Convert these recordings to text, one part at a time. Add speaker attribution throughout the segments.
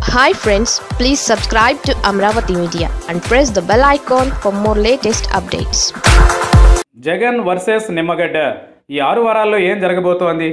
Speaker 1: hi friends please subscribe to Amaravati media and press the bell icon for more latest updates
Speaker 2: Jagan versus Nimmagadda ఈ ఆరు వారాల్లో ఏం జరగబోతోంది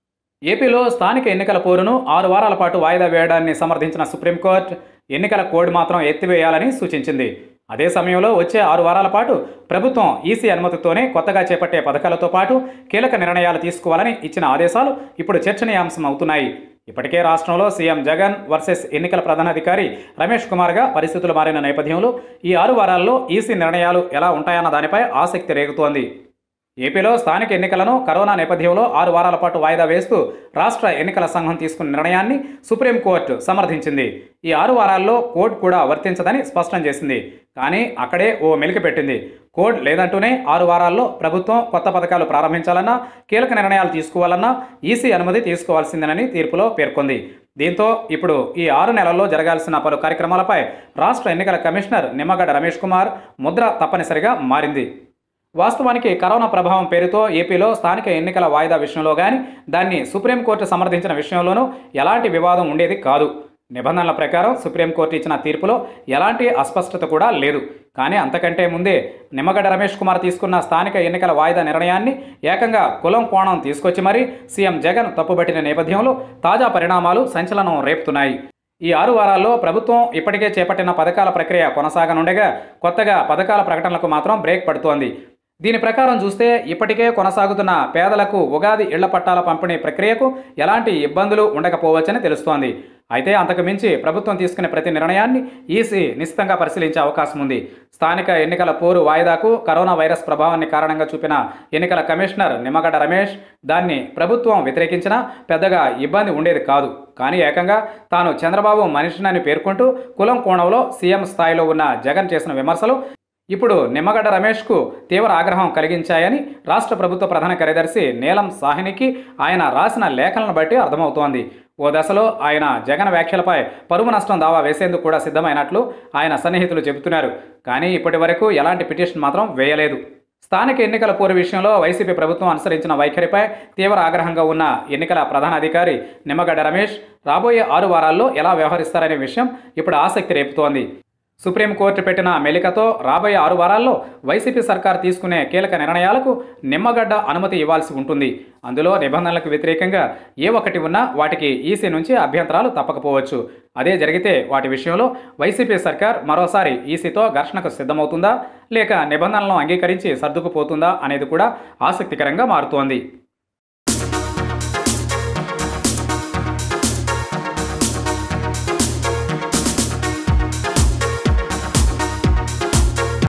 Speaker 2: ఏపీలో స్థానిక ఎన్నికల పోరును ఆరు వారాల పాటు వాయిదా వేయడాన్ని సమర్థించిన సుప్రీంకోర్టు ఎన్నికల కోడ్ మాత్రం ఎత్తివేయాలని సూచించింది అదే సమయంలో వచ్చే ఆరు వారాల పాటు ప్రభుత్వం ఈసీ అనుమతితోనే కొత్తగా చేపట్టే పథకాలతో పాటు కీలక నిర్ణయాలు తీసుకోవాలని ఇచ్చిన ఆదేశాలు ఇప్పుడు చర్చనీయాంశం అవుతున్నాయి ఇప్పటికే రాష్ట్రంలో సీఎం జగన్ వర్సెస్ ఎన్నికల ప్రధానాధికారి రమేష్ కుమార్గా పరిస్థితులు మారిన నేపథ్యంలో ఈ ఆరు వారాల్లో ఈసీ నిర్ణయాలు ఎలా ఉంటాయన్న దానిపై ఆసక్తి రేగుతోంది ఏపీలో స్థానిక ఎన్నికలను కరోనా నేపథ్యంలో ఆరు వారాల పాటు వాయిదా వేస్తూ రాష్ట్ర ఎన్నికల సంఘం తీసుకున్న నిర్ణయాన్ని సుప్రీంకోర్టు సమర్థించింది ఈ ఆరు వారాల్లో కోడ్ కూడా వర్తించదని స్పష్టం చేసింది కానీ అక్కడే ఓ మెలిక పెట్టింది కోడ్ లేదంటూనే ఆరు వారాల్లో ప్రభుత్వం కొత్త పథకాలు ప్రారంభించాలన్నా కీలక నిర్ణయాలు తీసుకోవాలన్నా ఈసీ అనుమతి తీసుకోవాల్సిందేనని తీర్పులో పేర్కొంది దీంతో ఇప్పుడు ఈ ఆరు నెలల్లో జరగాల్సిన పలు కార్యక్రమాలపై రాష్ట్ర ఎన్నికల కమిషనర్ నిమ్మగడ్డ రమేష్ కుమార్ ముద్ర తప్పనిసరిగా మారింది వాస్తవానికి కరోనా ప్రభావం పేరుతో ఏపీలో స్థానిక ఎన్నికల వాయిదా విషయంలో కానీ దాన్ని సుప్రీంకోర్టు సమర్థించిన విషయంలోనూ ఎలాంటి వివాదం ఉండేది కాదు నిబంధనల ప్రకారం సుప్రీంకోర్టు ఇచ్చిన తీర్పులో ఎలాంటి అస్పష్టత కూడా లేదు కానీ అంతకంటే ముందే నిమ్మగడ్డ రమేష్ కుమార్ తీసుకున్న స్థానిక ఎన్నికల వాయిదా నిర్ణయాన్ని ఏకంగా కులం కోణం తీసుకొచ్చి మరీ సీఎం జగన్ తప్పుబట్టిన నేపథ్యంలో తాజా పరిణామాలు సంచలనం రేపుతున్నాయి ఈ ఆరు వారాల్లో ప్రభుత్వం ఇప్పటికే చేపట్టిన పథకాల ప్రక్రియ కొనసాగనుండగా కొత్తగా పథకాల ప్రకటనలకు మాత్రం బ్రేక్ పడుతోంది దీని ప్రకారం చూస్తే ఇప్పటికే కొనసాగుతున్న పేదలకు ఉగాది ఇళ్ల పట్టాల పంపిణీ ప్రక్రియకు ఎలాంటి ఇబ్బందులు ఉండకపోవచ్చని తెలుస్తోంది అయితే అంతకు మించి ప్రభుత్వం తీసుకునే ప్రతి నిర్ణయాన్ని ఈసీ నిశ్చితంగా పరిశీలించే అవకాశం ఉంది స్థానిక ఎన్నికల పోరు వాయిదాకు కరోనా వైరస్ ప్రభావాన్ని కారణంగా చూపిన ఎన్నికల కమిషనర్ నిమ్మగడ్డ రమేష్ దాన్ని ప్రభుత్వం వ్యతిరేకించినా పెద్దగా ఇబ్బంది ఉండేది కాదు కానీ ఏకంగా తాను చంద్రబాబు మనిషినని పేర్కొంటూ కులం కోణంలో సీఎం స్థాయిలో ఉన్న జగన్ చేసిన విమర్శలు ఇప్పుడు నిమ్మగడ్డ రమేష్కు తీవ్ర ఆగ్రహం కలిగించాయని రాష్ట్ర ప్రభుత్వ ప్రధాన కార్యదర్శి నీలం సాహినికి ఆయన రాసిన లేఖలను బట్టి అర్థమవుతోంది ఓ దశలో ఆయన జగన్ వ్యాఖ్యలపై పరువు నష్టం దావా వేసేందుకు కూడా సిద్ధమైనట్లు ఆయన సన్నిహితులు చెబుతున్నారు కానీ ఇప్పటి వరకు ఎలాంటి పిటిషన్ మాత్రం వేయలేదు స్థానిక ఎన్నికల పోరు విషయంలో వైసీపీ ప్రభుత్వం అనుసరించిన వైఖరిపై తీవ్ర ఆగ్రహంగా ఉన్న ఎన్నికల ప్రధాన అధికారి నిమ్మగడ్డ రమేష్ రాబోయే ఆరు వారాల్లో ఎలా వ్యవహరిస్తారనే విషయం ఇప్పుడు ఆసక్తి రేపుతోంది సుప్రీంకోర్టు పెట్టిన మెలికతో రాబోయే ఆరు వారాల్లో వైసీపీ సర్కార్ తీసుకునే కీలక నిర్ణయాలకు నిమ్మగడ్డ అనుమతి ఇవ్వాల్సి ఉంటుంది అందులో నిబంధనలకు వ్యతిరేకంగా ఏ ఒక్కటి ఉన్నా వాటికి ఈసీ నుంచి అభ్యంతరాలు తప్పకపోవచ్చు అదే జరిగితే వాటి విషయంలో వైసీపీ సర్కార్ మరోసారి ఈసీతో ఘర్షణకు సిద్ధమవుతుందా లేక నిబంధనలను అంగీకరించి సర్దుకుపోతుందా అనేది కూడా ఆసక్తికరంగా మారుతోంది